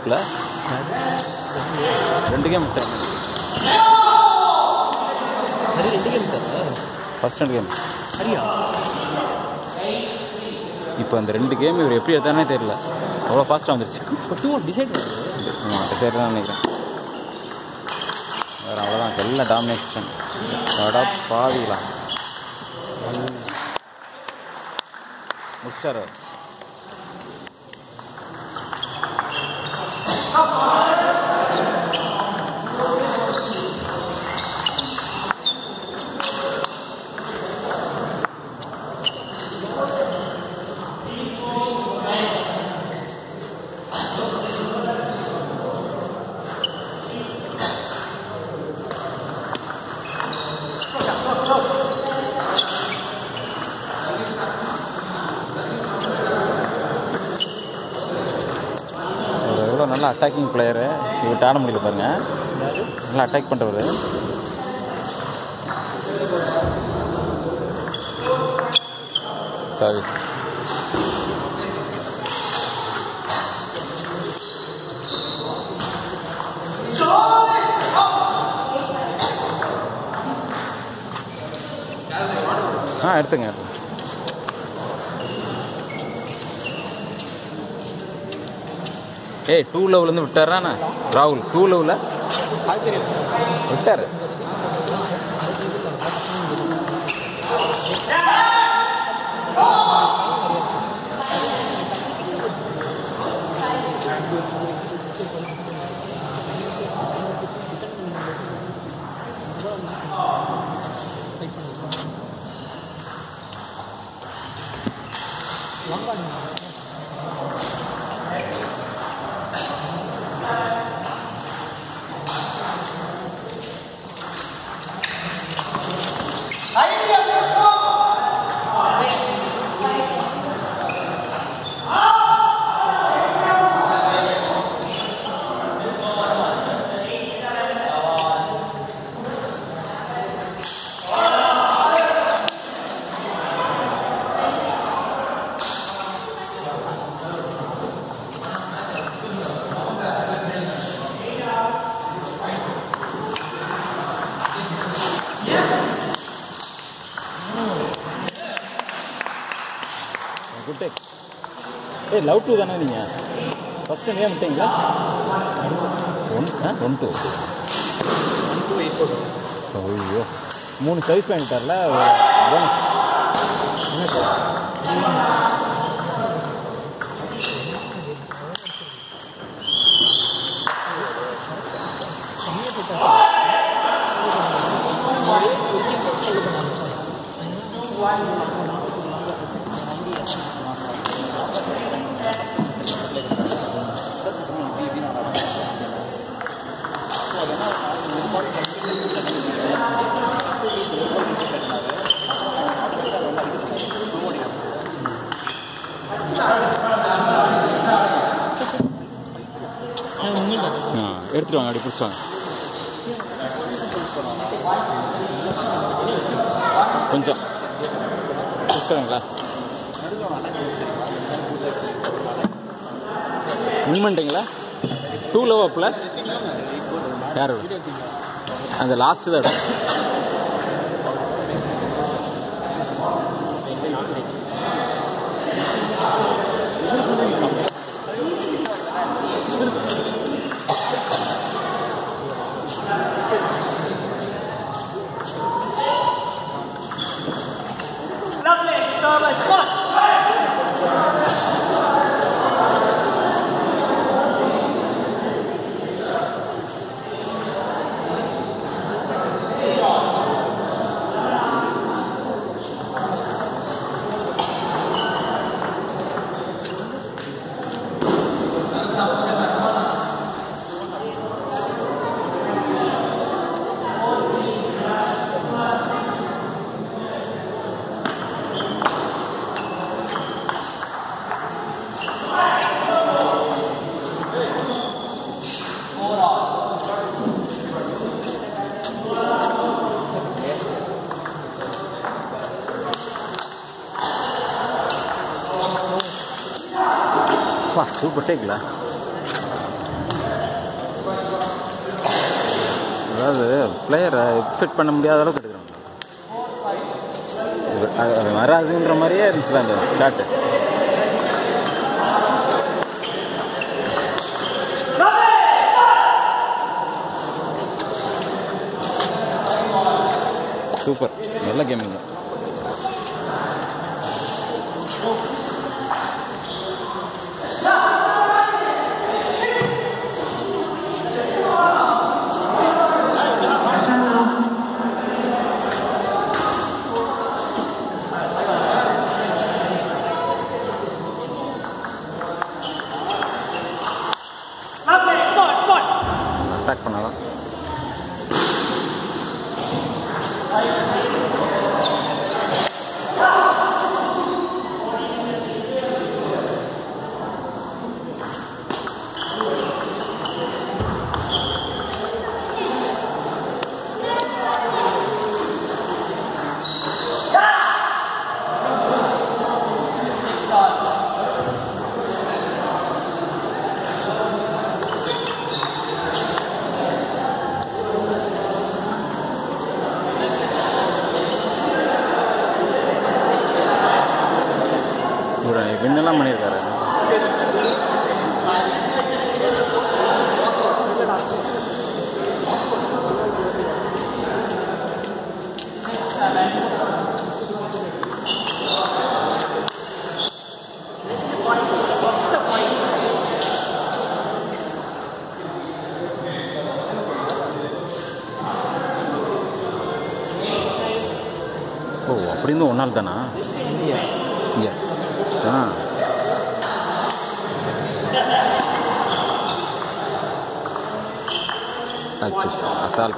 ஓவப்பில் ரெண்டு கேம் விட்டேன் ஹரி ரெண்டு கேம் சார் ஃபர்ஸ்ட் ரெண்டு கேம் ஹரியா இப்போ அந்த ரெண்டு கேம் இவர் எப்படி எடுத்தானே தெரியல அவ்வளோ ஃபாஸ்ட்டாக வந்துருச்சு இப்போ டூ டிசைட் பண்ணுறது சரி தான் நினைக்கிறேன் வேறு அவ்வளோதான் எல்லாம் டாமினேஷன் அடா பாவிங்களா முடிச்சார் அவர். இவர் எவ்வளோ நல்லா அட்டாக்கிங் பிளேயரு இவர் ஆட முடியல பாருங்க நல்லா அட்டாக் பண்ணுறவர் சர்வீஸ் ஆ எடுத்துங்க எடுத்துங்க ஏய் டூ லெவலேருந்து விட்டாராண்ணா ராகுல் டூ லெவலில் விட்டார் குட் டேக் ஏய் லவ் டூ தானே நீங்கள் ஃபஸ்ட் டைம் ஏன் விட்டீங்களா ஒன் ஆ one two two eight four ஐயோ மூணு சர்வீஸ் பண்ணிட்டார்ல போனஸ் ஆ எடுத்துட்டு வாங்க அப்படி பிடிச்சி வாங்க கொஞ்சம் பிடிச்சிடுங்களா வின் பண்ணிட்டீங்களா டூ லவ் அப்பில் யார் அந்த லாஸ்ட்டு தான் எடுத்தோம். Lovely service, one. வா சூப்பர் டேக்ல அதாவது பிளேயரை ஃபிட் பண்ண முடியாத அளவுக்கு எடுக்கிறாங்க இது அது அது வராதுன்ற மாதிரியே இருந்துச்சு அந்த ஷாட்டு சூப்பர் நல்ல gaming Lovely. Come on, come on. Attack பண்ணாதான் இவர் வின்னெல்லாம் பண்ணியிருக்காரு ஓ அப்படி இருந்தும் ஒரு நாள் தானா இந்தியா இங்கே ஆ அச்சு அசால்ட்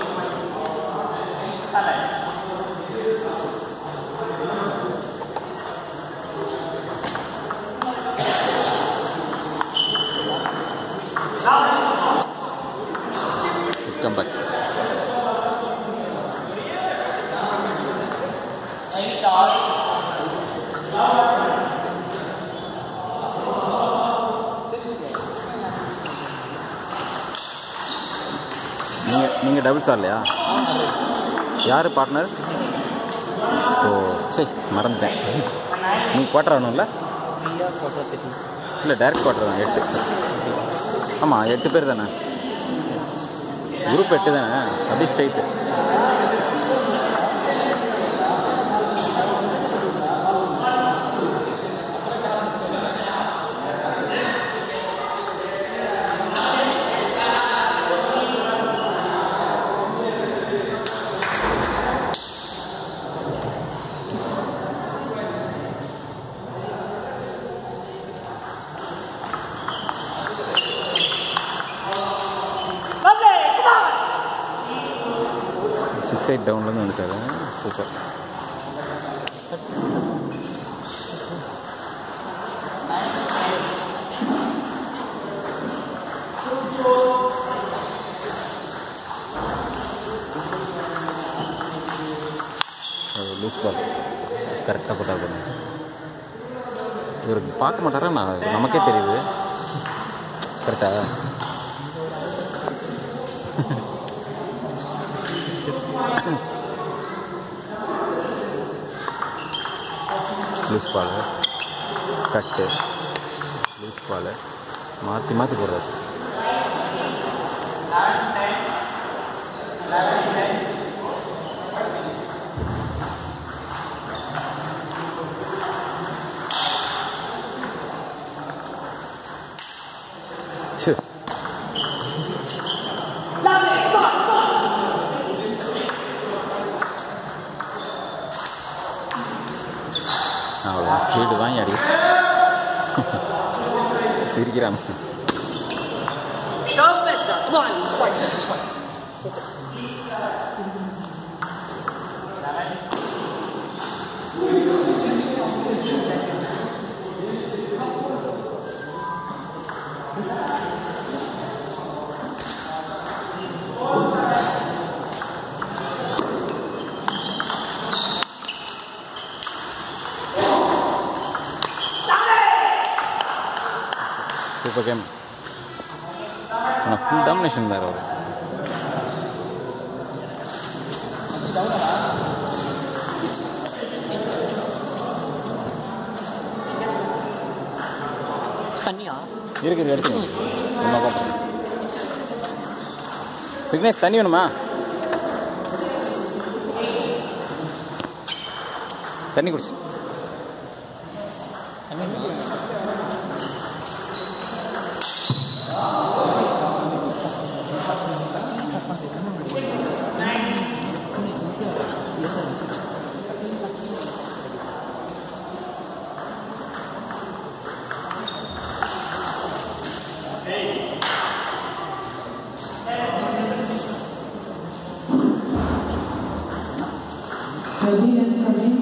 கம் பேக் நீங்கள் நீங்கள் டபுள்ஸ் ஆடலையா யார் பார்ட்னர் ஓ சரி மறந்துட்டேன் நீ குவார்டர் ஆகணும்ல இந்தியா குவார்டர் தேர்ட்டி இல்லை டைரக்ட் குவார்டர் தான் எட்டு ஆமாம் எட்டு பேர் தானே குரூப் எட்டு தானே அப்படியே straight Lovely. Come on. Six eight டவுன்லேருந்து வந்துட்டாரு சூப்பர் லூஸ் பால் கரெக்டாக போட்டால் பண்ணு இவருக்கு பார்க்க மாட்டாரா நான் நமக்கே தெரியுது கரெக்டா லூஸ் பால் கட்டு லூஸ் பால் மாற்றி மாற்றி போடுறாரு ச்சே அவ்வளோ ஃபீல்டு வாங்கி அடி சிரிக்கிறான் Don't mess it up. Come on. It's fine. It's fine. Focus. Super game ஆனால் ஃபுல் டாமினேஷன் தான் அவர் தண்ணியா இருக்குது எடுத்துங்க சும்மா தான் விக்னேஷ் தண்ணி வேணுமா தண்ணி குடிச்சு President Pradip